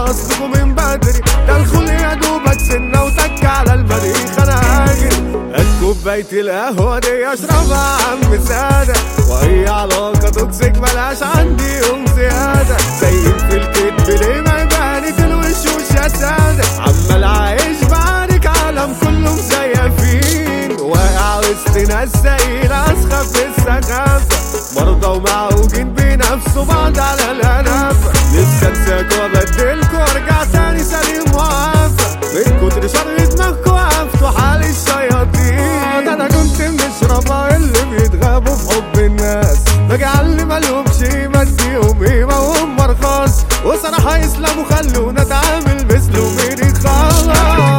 اصلكم من بدري ده الخل يا دوبك سنة وتك على المريخ انا هاجر هات كوباية القهوة دي اشربها عم سادة وهي علاقة توكسيك ملهاش عندي يوم زيادة زين في الكدب ليه ما يبانك الوشوش يا سادة عمال عايش بعارك عالم كله مزيفين واقع وسط ناس سايرة اسخف السخافة مرضى ومعوجين بينافسوا بعض على الانافة لسه انساكوا وابدلكوا وارجع تاني سليم وعافى من كتر شر دماغكوا وقفتوا حال الشياطين ده انا كنت من الشرفاء اللي بيتغابوا في حب الناس باجي على مالهمش قيمة اديهم قيمة وهم ارخاص وصراحة يسلموا خلونا اتعامل مثله ميري خلاص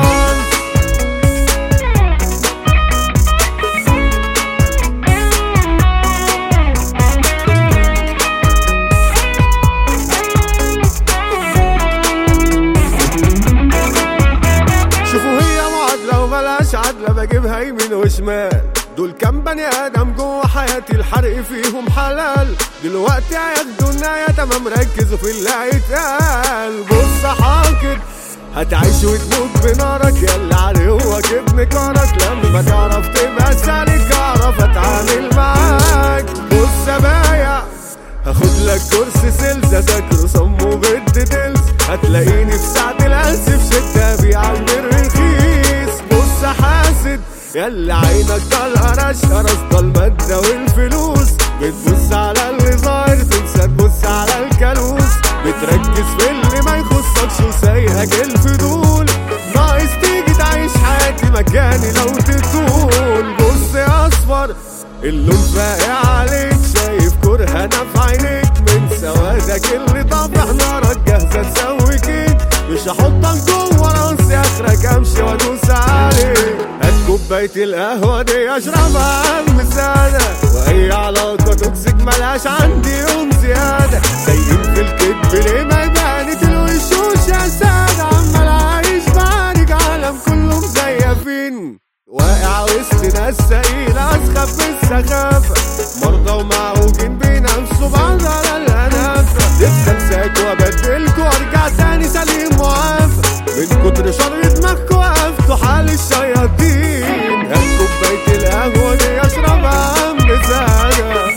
شوفوا هي معادلة وبلاش عدلة بجيبها يمين وشمال دول كام بني ادم جوه حياتي الحرق فيهم حلال دلوقتي هياخدوا النهاية تمام ركزوا في اللي هيتقال بص حاكد هتعيش وتموت بنارك يلا عدوك ابن كارك لما تعرف تبقى سالك اعرف اتعامل معاك بص يا بايع هاخد لك كورس سيلز اذاكره صمه بالديتيلز هتلاقيني في ساعة القلس في شدة بيع الرخيص بص حاسد يلا عينك طالعة رشقة رصدة المادة والفلوس بتبص على اللي ظاهر تنسى تبص على الكالوس بتركز في اللي ما يخصكش وسايهك الفضول ناقص تيجي تعيش حياتي مكاني لو تطول بص يا اصفر اللون فاقع عليك شايف كرهنا في عينيك من سوادك اللي طافح نارك جاهزة تسوي كيك مش هحطك جوه راسي اخرك امشي وادوس عليك هات كوباية القهوة دي اشربها عم سادة واي علاقة توكسيك ملهاش عندي يوم زيادة زين في الكدب ليه ما يبانك الوشوش يا سادة عمال عايش بعارك عالم كله مزيفين واقع وسط ناس سايرة اسخف بالسخافة مرضى ومعوجين بينافسوا بعض على الانافة لسه انساك وابدلكوا وارجع تاني سليم وعافى من كتر شر دماغكوا وقفتوا حال الشياطين هات كوباية القهوة دي اشربها عم سادة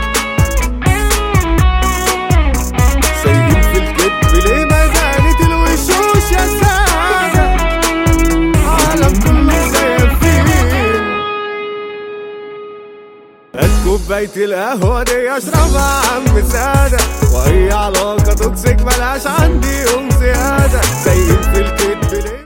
سايقين في الكدب ليه ما زالت الوشوش يا سادة عالم كله زيفين هات كوباية القهوة دي اشربها عم سادة وهي علاقة توكسيك ملهاش عندي يوم زيادة زين في الكدب ليه